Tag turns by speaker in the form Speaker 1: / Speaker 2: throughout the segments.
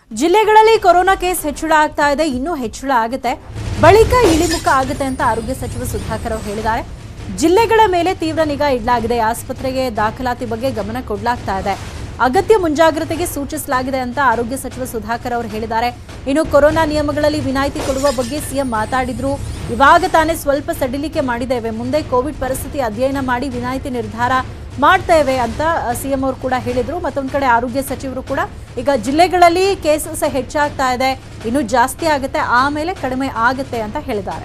Speaker 1: ಜಿಲ್ಲೆಗಳಲ್ಲಿ corona case ಹೆಚ್ಚಳ ಆಗ್ತಾ ಇದೆ ಇನ್ನೂ ಹೆಚ್ಚಳ ಆಗುತ್ತೆ ಬಳಿಕ ಇಳಿಮುಖ ಆಗುತ್ತೆ ಅಂತ ಆರೋಗ್ಯ ಸಚಿವ ಸುಧಾಕರ್ ಅವರು ಹೇಳಿದ್ದಾರೆ ಜಿಲ್ಲೆಗಳ ಮೇಲೆ ತೀವ್ರ ನಿಗಾ ಇಡಲಾಗಿದೆ ಆಸ್ಪತ್ರೆಗೆ ದಾಖಲಾತಿ ಬಗ್ಗೆ ಗಮನ ಕೊಡಲಾಗ್ತಾ ಇದೆ ಅಗತ್ಯ ಮುಂಜಾಗ್ರತೆಗೆ ಸೂಚಿಸಲಾಗಿದೆ ಅಂತ ಆರೋಗ್ಯ ಸಚಿವ ಸುಧಾಕರ್ ಅವರು ಹೇಳಿದ್ದಾರೆ ಇನ್ನು ಕೊರೋನಾ ನಿಯಮಗಳಲ್ಲಿ ವಿನಾಯಿತಿ ಕೊಡುವ ಬಗ್ಗೆ ಸಿಎಂ ಮಾತಾಡಿದ್ರು ಇವಾಗ ತಾನೇ ಸ್ವಲ್ಪ ಸಡಿಲಿಕೆ ಮಾಡಿದ್ದೇವೆ ಮುಂದೆ ಕೋವಿಡ್ ಪರಿಸ್ಥಿತಿ ಅಧ್ಯಯನ ಮಾಡಿ ವಿನಾಯಿತಿ ನಿರ್ಧಾರ ಮಾಡ್ತೇವೆ ಅಂತ ಸಿಎಂ ಅವರು ಕೂಡ ಹೇಳಿದ್ರು ಮತ್ತೊಂದು ಕಡೆ ಆರೋಗ್ಯ ಸಚಿವರು ಕೂಡ ಈಗ ಜಿಲ್ಲೆಗಳಲ್ಲಿ ಕೇಸಸ್ ಹೆಚ್ಚಾಗ್ತಾ ಇದೆ ಇನ್ನು ಜಾಸ್ತಿ ಆಗುತ್ತೆ ಆಮೇಲೆ ಕಡಿಮೆ ಆಗುತ್ತೆ ಅಂತ ಹೇಳಿದ್ದಾರೆ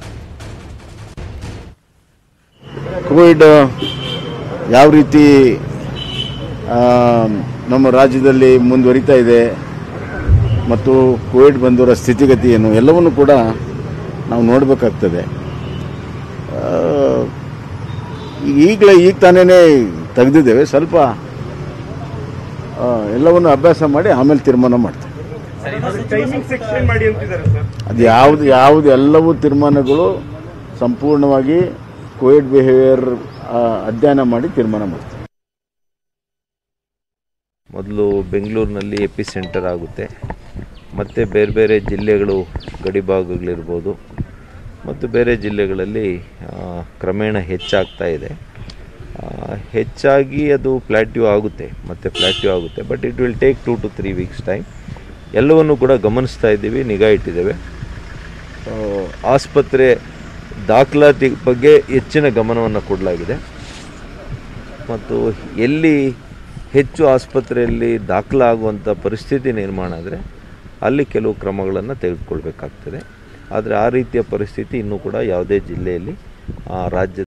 Speaker 2: ಕೋವಿಡ್ ಯಾವ ರೀತಿ ಆ, ನಮ್ಮ ರಾಜ್ಯದಲ್ಲಿ ಮುಂದುವರಿತಾ ಇದೆ ಮತ್ತು ಕೋವಿಡ್ ಬಂದವರ ಸ್ಥಿತಿಗತಿ ಏನು ಎಲ್ಲವನ್ನು ಕೂಡ ನಾವು ನೋಡಬೇಕಾಗ್ತದೆ ಈಗಲೇ ಈಗ ತಾನೇ ತೆಗೆದಿದ್ದೇವೆ ಸ್ವಲ್ಪ ಆ, ಎಲ್ಲವನ್ನು ಅಭ್ಯಾಸ ಮಾಡಿ ಆಮೇಲೆ ತೀರ್ಮಾನ ಮಾಡ್ತೇವೆ
Speaker 3: ಟೈಮಿಂಗ್ ಎಕ್ಸ್ಟೆಂಡ್ ಮಾಡಿ ಅಂತಿದ್ದಾರೆ ಸರ್
Speaker 2: ಅದು ಯಾವುದು ಯಾವುದು ಎಲ್ಲವೂ ತೀರ್ಮಾನಗಳು ಸಂಪೂರ್ಣವಾಗಿ ಕೋವಿಡ್ ಬಿಹೇವಿಯರ್ ಅಧ್ಯಯನ ಮಾಡಿ ತೀರ್ಮಾನ ಮಾಡ್ತೀವಿ
Speaker 4: ಮೊದಲು ಬೆಂಗಳೂರಿನಲ್ಲಿ ಎಪಿ ಸೆಂಟರ್ ಆಗುತ್ತೆ ಮತ್ತು ಬೇರೆ ಬೇರೆ ಜಿಲ್ಲೆಗಳು ಗಡಿಭಾಗಗಳಿರ್ಬೋದು ಮತ್ತು ಬೇರೆ ಜಿಲ್ಲೆಗಳಲ್ಲಿ ಆ, ಕ್ರಮೇಣ ಹೆಚ್ಚಾಗ್ತಾ ಇದೆ ಆ, ಹೆಚ್ಚಾಗಿ ಅದು ಪ್ಲ್ಯಾಟ್ಯೂ ಆಗುತ್ತೆ ಮತ್ತು ಪ್ಲ್ಯಾಟ್ಯೂ ಆಗುತ್ತೆ but it will take two to three weeks time ಎಲ್ಲವನ್ನು ಕೂಡ ಗಮನಿಸ್ತಾ ಇದ್ದೀವಿ ನಿಗಾ ಇಟ್ಟಿದ್ದೇವೆ ಆ, ಆಸ್ಪತ್ರೆ ದಾಖಲಾತಿ ಬಗ್ಗೆ ಹೆಚ್ಚಿನ ಗಮನವನ್ನು ಕೊಡಲಾಗಿದೆ ಮತ್ತು ಎಲ್ಲಿ ಹೆಚ್ಚು ಆಸ್ಪತ್ರೆಯಲ್ಲಿ ದಾಖಲಾಗುವಂಥ ಪರಿಸ್ಥಿತಿ ನಿರ್ಮಾಣ ಆದರೆ ಅಲ್ಲಿ ಕೆಲವು ಕ್ರಮಗಳನ್ನು ತೆಗೆದುಕೊಳ್ಬೇಕಾಗ್ತದೆ ಆದರೆ ಆ ರೀತಿಯ ಪರಿಸ್ಥಿತಿ ಇನ್ನೂ ಕೂಡ ಯಾವುದೇ ಜಿಲ್ಲೆಯಲ್ಲಿ ಆ, ರಾಜ್ಯದ